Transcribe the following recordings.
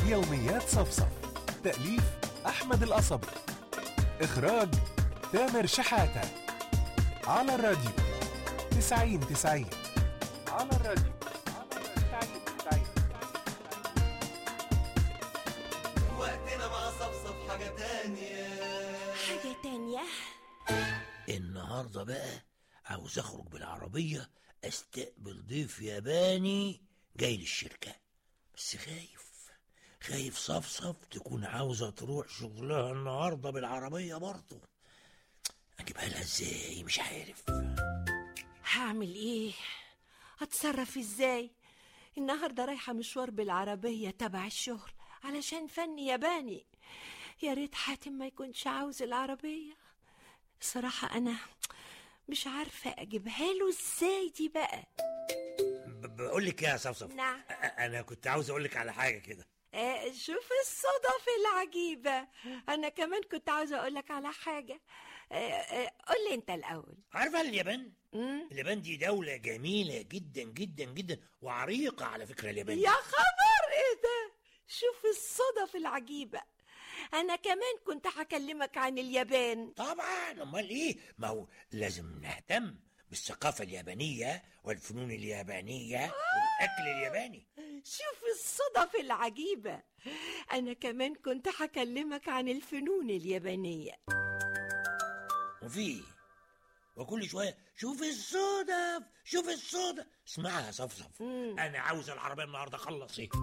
يوميات صفصف تأليف أحمد القصبي إخراج تامر شحاتة على الراديو تسعين تسعين على الراديو تسعين تسعين وقتنا مع صفصف حاجة تانية حاجة تانية النهارده بقى عاوز اخرج بالعربيه استقبل ضيف ياباني جاي للشركه بس خايف خايف صفصف تكون عاوزه تروح شغلها النهارده بالعربيه برضه اجيبها لها ازاي مش عارف هعمل ايه هتصرف ازاي النهاردة رايحة مشوار بالعربية تبع الشغل علشان فن ياباني يا ريت حاتم ما يكونش عاوز العربية صراحة أنا مش عارفة أجيبها له ازاي دي بقى ب- بقول لك يا صفصف نعم. أ- انا كنت عاوز اقول لك على حاجه كده آه، شوف الصدف العجيبة أنا كمان كنت عاوزة أقولك على حاجة آه، آه، قولي أنت الأول عارفه اليابان اليابان دي دوله جميله جدا جدا جدا وعريقه على فكره اليابان يا خبر ايه ده شوف الصدف العجيبة أنا كمان كنت هكلمك عن اليابان طبعا امال ايه ما هو لازم نهتم بالثقافة اليابانية والفنون اليابانية والأكل الياباني شوف الصدف العجيبة أنا كمان كنت هكلمك عن الفنون اليابانية وفي وكل شوية شوف الصدف شوف الصدف اسمعها صفصف أنا عاوز العربية النهاردة أخلص إيه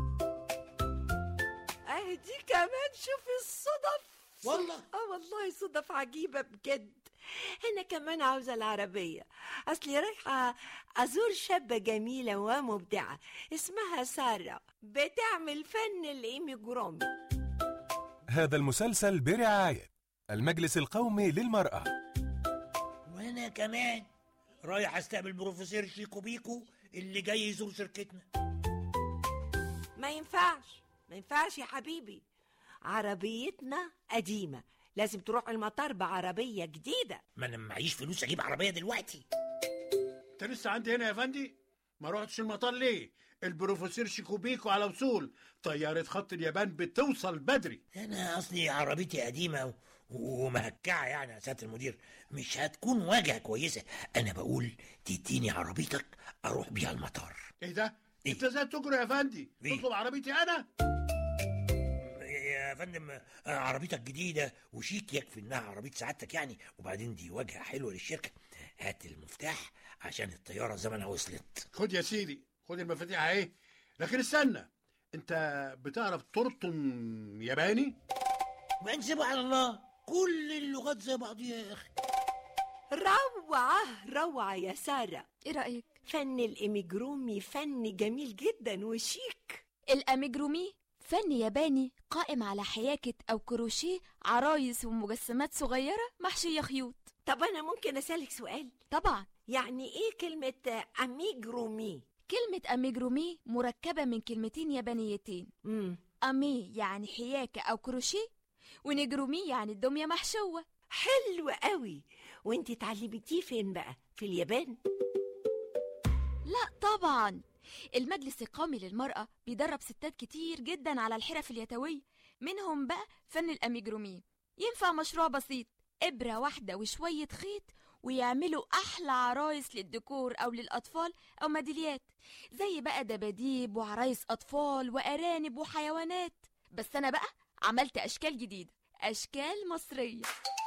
اه دي كمان شوف الصدف والله. اه والله صدف عجيبة بجد أنا كمان عاوزة العربية أصلي رايحة أزور شابة جميلة ومبدعة اسمها سارة بتعمل فن الإيميجرامي هذا المسلسل برعاية المجلس القومي للمرأة وأنا كمان رايح أستقبل بروفيسور شيكو بيكو اللي جاي يزور شركتنا ما ينفعش ما ينفعش يا حبيبي عربيتنا قديمة لازم تروح المطار بعربية جديدة ما أنا معيش فلوس أجيب عربية دلوقتي انت لسه عندي هنا يا فندي ما رحتش المطار ليه البروفيسور شيكوبيكو على وصول طيارة خط اليابان بتوصل بدري انا اصلي عربيتي قديمه و- ومهكعه يعني يا سياده المدير مش هتكون واجهه كويسه انا بقول تديني عربيتك اروح بيها المطار ايه ده إيه؟ انت ازاي تجري يا فندي إيه؟ تطلب عربيتي انا يا فندم آه، عربيتك جديده وشيك يكفي انها عربيه سعادتك يعني وبعدين دي واجهه حلوه للشركه هات المفتاح عشان الطياره زمنها وصلت خد يا سيدي خد المفاتيح اهي لكن استنى انت بتعرف ترطم ياباني ما نسيبها على الله كل اللغات زي بعضيها يا اخي روعة روعة يا سارة ايه رأيك؟ فن الإيميجرومي فن جميل جدا وشيك الأميجرومي فن ياباني قائم على حياكة أو كروشيه عرايس ومجسمات صغيرة محشية خيوط طب أنا ممكن أسألك سؤال طبعا يعني إيه كلمة أميجرومي كلمة أميجرومي مركبة من كلمتين يابانيتين مم. أمي يعني حياكة أو كروشيه ونجرومي يعني الدمية محشوة حلو قوي وانت اتعلمتيه فين بقى في اليابان لا طبعا المجلس القومي للمرأة بيدرب ستات كتير جدا على الحرف اليدوية منهم بقى فن الأميجرومي ينفع مشروع بسيط إبرة واحدة وشوية خيط ويعملوا أحلى عرايس للديكور أو للأطفال أو ميداليات زي بقى دباديب وعرايس أطفال وأرانب وحيوانات بس أنا بقى عملت أشكال جديدة أشكال مصرية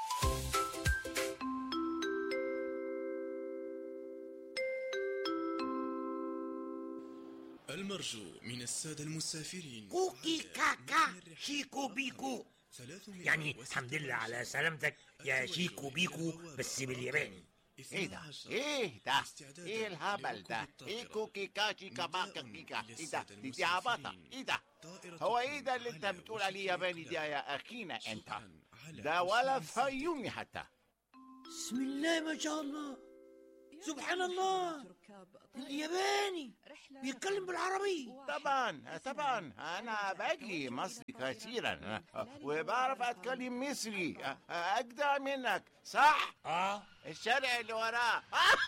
المرجو من السادة المسافرين كوكي كاكا شيكو بيكو يعني الحمد لله على سلامتك يا شيكو بيكو بس بالياباني ايه ده؟ ايه ده؟ ايه الهبل ده؟ ايه كوكي كاشي كاباكا كيكا؟ ايه ده؟ دي دي عبطة ايه ده؟ هو ايه ده اللي انت بتقول عليه ياباني ده يا اخينا انت؟ ده ولا فيومي حتى بسم الله ما شاء الله سبحان الله الياباني بيتكلم بالعربي طبعا طبعا انا باجي مصر كثيرا وبعرف اتكلم مصري اجدع منك صح؟ اه الشارع اللي وراه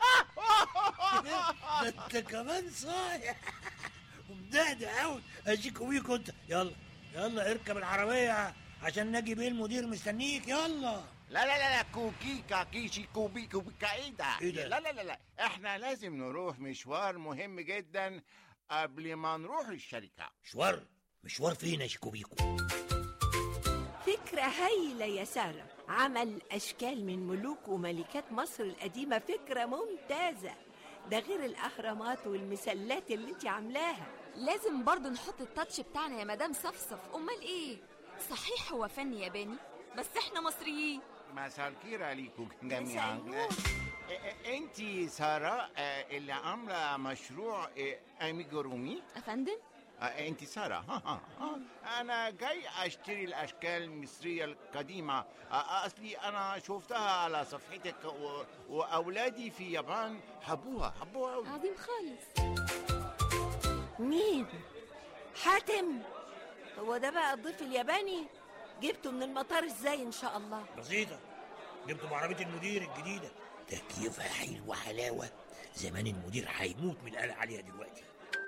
ده انت كمان صايع ومدهدة قوي اشيكو بيكو انت يلا يلا اركب العربيه عشان نجي بيه المدير مستنيك يلا لا لا لا لا كوكيكا كيشي كوبي كوبيكا ايه ده؟ إيه ده؟ لا لا لا لا احنا لازم نروح مشوار مهم جدا قبل ما نروح الشركة مشوار مشوار فين يا شيكوبيكو فكرة هايلة يا سارة عمل أشكال من ملوك وملكات مصر القديمة فكرة ممتازة ده غير الأهرامات والمسلات اللي انت عاملاها لازم برضو نحط التاتش بتاعنا يا مدام صفصف امال ايه صحيح هو فن ياباني بس احنا مصريين مساء الخير عليكم مساء جميعا النور. انت سارة آه، اللي عاملة مشروع آه، اميجورومي افندم انت سارة ها ها ها. انا جاي اشتري الاشكال المصرية القديمة آه، اصلي انا شفتها على صفحتك و... واولادي في اليابان حبوها حبوها أوي. عظيم خالص مين؟ حاتم هو ده بقى الضيف الياباني جبته من المطار ازاي ان شاء الله بسيطه جبته بعربيه المدير الجديده تكييفها حلو حلاوه زمان المدير هيموت من القلق عليها دلوقتي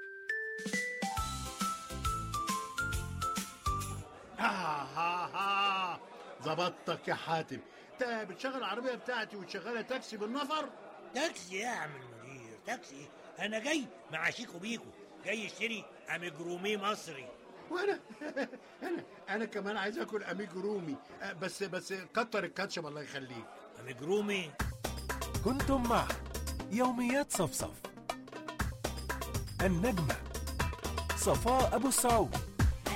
ها ها ها ظبطتك يا حاتم انت بتشغل العربيه بتاعتي وتشغلها تاكسي بالنفر تاكسي يا عم المدير تاكسي انا جاي مع شيكو بيكو جاي اشتري اميجرومي مصري وانا انا انا كمان عايز اكل اميج رومي أه، بس بس كتر الكاتشب الله يخليك اميجرومي كنتم مع يوميات صفصف النجمة صفاء أبو السعود